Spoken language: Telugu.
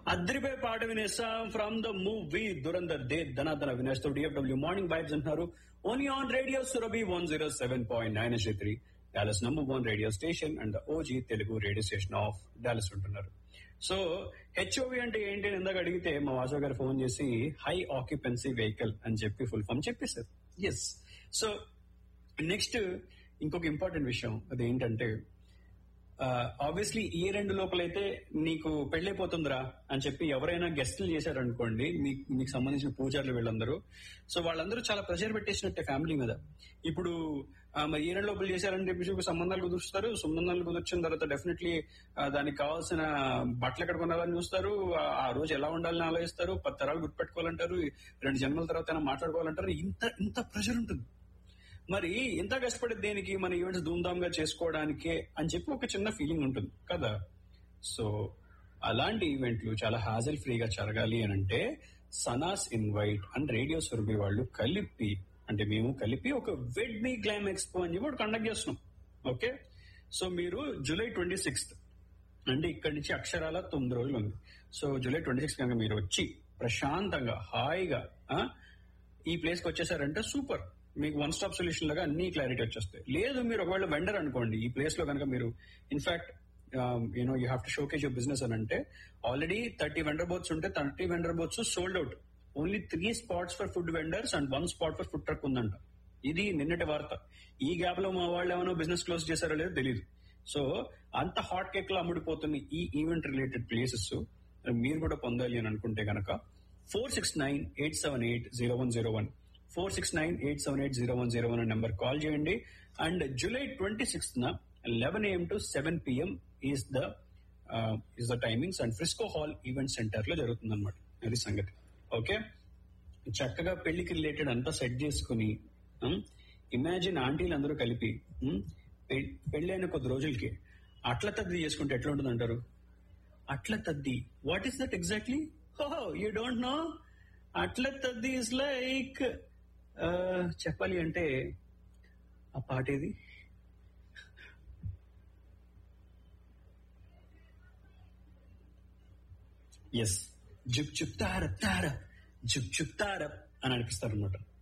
అద్రిపై పాట వినేసాం ఫ్రమ్ ద మూవీ దురందర్ దే ధనాధన వినేష్ తో డిఎఫ్డబ్ల్యూ మార్నింగ్ వైబ్స్ అంటున్నారు only on radio Surabhi one zero seven point nine three Dallas number one radio station and OG Telugu radio station of Dallas ఉంటున్నారు సో హెచ్ఓవి అంటే ఏంటి అని ఇందాక అడిగితే మా వాసవ్ గారు ఫోన్ చేసి హై ఆక్యుపెన్సీ వెహికల్ అని చెప్పి ఫుల్ ఫామ్ చెప్పేశారు ఎస్ సో నెక్స్ట్ ఇంకొక ఇంపార్టెంట్ విషయం అది ఏంటంటే ఆబ్వియస్లీ ఈ రెండు లోపలైతే నీకు పెళ్ళైపోతుందిరా అని చెప్పి ఎవరైనా గెస్టులు చేశారనుకోండి మీకు మీకు సంబంధించిన పూజారులు వీళ్ళందరూ సో వాళ్ళందరూ చాలా ప్రెషర్ పెట్టేసినట్టే ఫ్యామిలీ మీద ఇప్పుడు ఆ, మరి ఈ రెండు లోపల చేశారని చెప్పి చెప్పి సంబంధాలు కుదురుస్తారు సంబంధాలు కుదిర్చిన తర్వాత డెఫినెట్లీ దానికి కావాల్సిన బట్టలు ఎక్కడ కొనాలని చూస్తారు ఆ- ఆ రోజు ఎలా ఉండాలని ఆలోచిస్తారు పది తరాలు గుర్తుపెట్టుకోవాలంటారు రెండు జన్మల తర్వాత అయినా మాట్లాడుకోవాలంటారు ఇంత ఇంత ప్రెషర్ ఉంటుంది మరి ఎంత కష్టపడేది దేనికి మన ఈవెంట్స్ ధూమ్ధామ్ గా చేసుకోవడానికే అని చెప్పి ఒక చిన్న ఫీలింగ్ ఉంటుంది కదా సో అలాంటి ఈవెంట్లు చాలా హాజల్ ఫ్రీగా జరగాలి అని అంటే సనాస్ ఇన్వైట్ అండ్ రేడియో సురభి వాళ్ళు కలిపి అంటే మేము కలిపి ఒక వెడ్ మీ గ్లామ్ ఎక్స్పో అని చెప్పి ఒకటి కండక్ట్ చేస్తున్నాం ఓకే సో మీరు జూలై ట్వంటీ సిక్స్త్ అంటే ఇక్కడి నుంచి అక్షరాల తొమ్మిది రోజులు ఉంది సో జూలై ట్వంటీ సిక్స్ కనుక మీరు వచ్చి ప్రశాంతంగా హాయిగా ఆ, ఈ ప్లేస్ కి వచ్చేసారంటే సూపర్ మీకు వన్ స్టాప్ సొల్యూషన్ లాగా అన్ని క్లారిటీ వచ్చేస్తాయి లేదు మీరు ఒకవేళ వెండర్ అనుకోండి ఈ ప్లేస్ లో కనుక మీరు in fact you know you have to showcase your business అని అంటే ఆల్రెడీ థర్టీ వెండర్ బోట్స్ ఉంటే thirty vendor booths sold out only three spots for food vendors and one spot for food truck ఉందంట ఇది నిన్నటి వార్త ఈ గ్యాప్ లో మా వాళ్ళు ఏమైనా బిజినెస్ క్లోజ్ చేశారో లేదో తెలియదు సో అంత హాట్ కేక్ లో అమ్ముడిపోతున్న ఈ ఈవెంట్ రిలేటెడ్ ప్లేసెస్ మీరు కూడా పొందాలి అని అనుకుంటే గనక four six nine eight seven eight zero one zero one four six nine eight seven eight zero one zero one number call చేయండి అండ్ జూలై ట్వంటీ సిక్స్త్ న eleven AM to seven PM is the is the timings and Frisco hall event center లో జరుగుతుంది అనమాట అది సంగతి ఓకే చక్కగా పెళ్లికి రిలేటెడ్ అంతా సెట్ చేసుకుని ఇమాజిన్ ఆంటీలు అందరూ కలిపి ఉమ్, పె- పెళ్ళైన కొద్ది రోజులకి అట్ల తద్ది చేసుకుంటే ఎట్లా ఉంటుంది అంటారు Atla Taddi what is that exactly ఓహో you don't know Atla Taddi is like చెప్పాలి అంటే ఆ పాట ఏది ఎస్ జుక్ చుక్ తార తార జుక్ చుక్ తార అని అనిపిస్తారు అనమాట